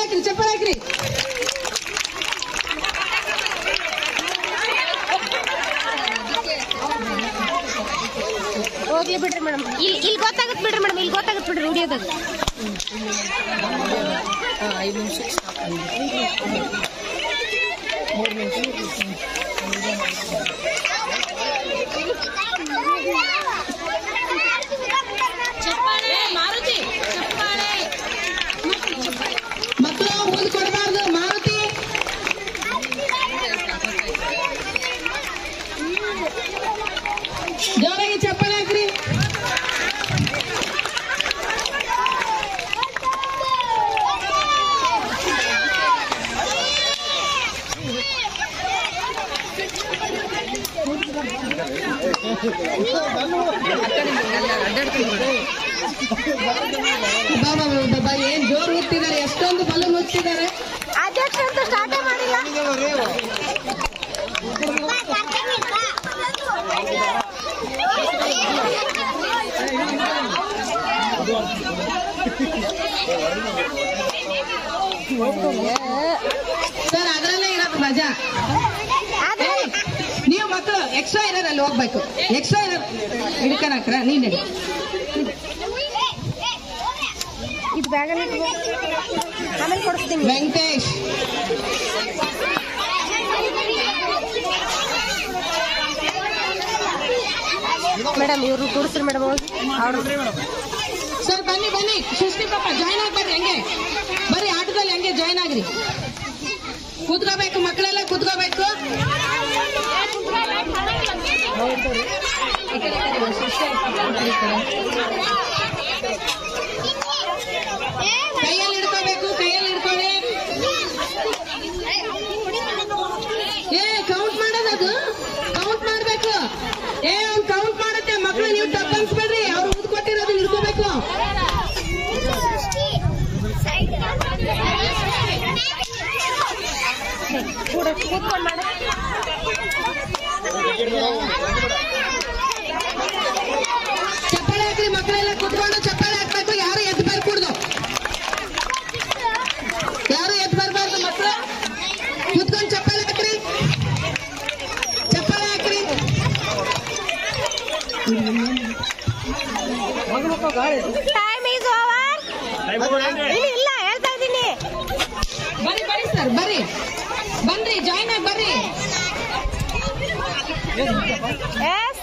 ಹಾಕ್ರಿ ಚಪ್ಪಲ್ ಹಾಕ್ರಿ ಹೋಗ್ಲಿ ಬಿಡ್ರಿ ಮೇಡಮ್ ಇಲ್ಲಿ ಇಲ್ಲಿ ಗೊತ್ತಾಗತ್ ಬಿಡ್ರಿ ಮೇಡಮ್ ಇಲ್ಲಿ ಗೊತ್ತಾಗತ್ ಬಿಡ್ರಿ ಹುಡಿಯೋದಾಗ ಐದು ನಿಮಿಷ ಮೂರು ನಿಮಿಷ ಮಕ್ಕಳು ಮುಂದೆ ಕೊಡಬಾರ್ದು ಮಾರುತಿ ಜೋರಾಗಿ ಚಪ್ಪಲಿ ಹಾಕ್ರಿ ಬಾಬಾ ಬಾಬಾ ಏನ್ ಜೋರ್ ಓದ್ತಿದ್ದಾರೆ ಎಷ್ಟೊಂದು ಬಲೂನ್ ಓದ್ತಿದ್ದಾರೆ ಅಧ್ಯಕ್ಷ ಅಂತ ಸ್ಟಾರ್ಟೇ ಮಾಡಿಲ್ಲ ಸರ್ ಅದರಲ್ಲೇ ಇರೋದು ಮಜಾ ಆದ್ರೆ ಏಯ್, ನೀವು ಮಕ್ಕಳು ಎಕ್ಸ್ಟ್ರಾ ಇರೋರಲ್ಲಿ ಹೋಗ್ಬೇಕು ಎಕ್ಸ್ಟ್ರಾ ಇರೋ ಹಿಡ್ಕೊಳಕ್ರ ನೀನ್ ನಡಿ. ಇದು ಬ್ಯಾಗಲ್ಲಿ ಇಟ್ಕೊ. ಆಮೇಲೆ ಕೊಡಿಸ್ತೀನಿ ವೆಂಕಟೇಶ್ ಮೇಡಮ್ ಇವ್ರು ಕೂಡಿಸ್ರಿ ಮೇಡಮ್ ಹೋಗಿ ಅವ್ರು ಸರ್ ಬನ್ನಿ ಬನ್ನಿ ಸೃಷ್ಟಿ ಪಾಪ ಜಾಯ್ನ್ ಆಗಿ ಬರ್ರಿ ಹಂಗೆ ಬರ್ರಿ ಆಟದಲ್ಲಿ ಹಂಗೆ ಜಾಯ್ನ್ ಆಗ್ರಿ ಕೂತ್ಕೋಬೇಕು ಮಕ್ಕಳೆಲ್ಲ ಕೂತ್ಕೋಬೇಕು ಕೈಯಲ್ಲಿ ಹಿಡ್ಕೋಬೇಕು ಕೈಯಲ್ಲಿ ಹಿಡ್ಕೊಳ್ಳಿ ಏ ಕೌಂಟ್ ಮಾಡೋದದು ಕೌಂಟ್ ಮಾಡ್ಬೇಕು ಏ ಅವ್ನು ಕೌಂಟ್ ಮಾಡುತ್ತೆ ಮಕ್ಕಳು ನೀವು ತಪ್ಪನ್ಸ್ಬೇಡ್ರಿ ಅವ್ರು ಉದ್ ಕೊಟ್ಟಿರೋದು ಹಿಡ್ಕೋಬೇಕು ಕೂಡ ಕೂತ್ಕೊಂಡು ಮಾಡ ಚಪ್ಪಾಳೆ ಹಾಕ್ರಿ ಮಕ್ಕಳೆಲ್ಲ ಕುತ್ಕೊಂಡು ಚಪ್ಪಾಳೆ ಹಾಕ್ಬೇಕು ಯಾರು ಎದ್ದು ಬರ್ಕೂಡ್ದು ಯಾರು ಎದ್ದು ಬರ್ಬಾರ್ದು ಮಕ್ಕಳು ಕುತ್ಕೊಂಡು ಚಪ್ಪಾಳೆ ಹಾಕ್ರಿ ಚಪ್ಪಾಳೆ ಹಾಕ್ರಿ ಟೈಮ್ ಈಸ್ ಓವರ್ ಇಲ್ಲಿ ಇಲ್ಲ ಹೇಳ್ತಾ ಇದ್ದೀನಿ ಬರ್ರಿ ಬರ್ರಿ ಸರ್ ಬರ್ರಿ ಬನ್ರಿ ಜಾಯ್ನ್ ಆಗಿ ಬರ್ರಿ ಎಸ್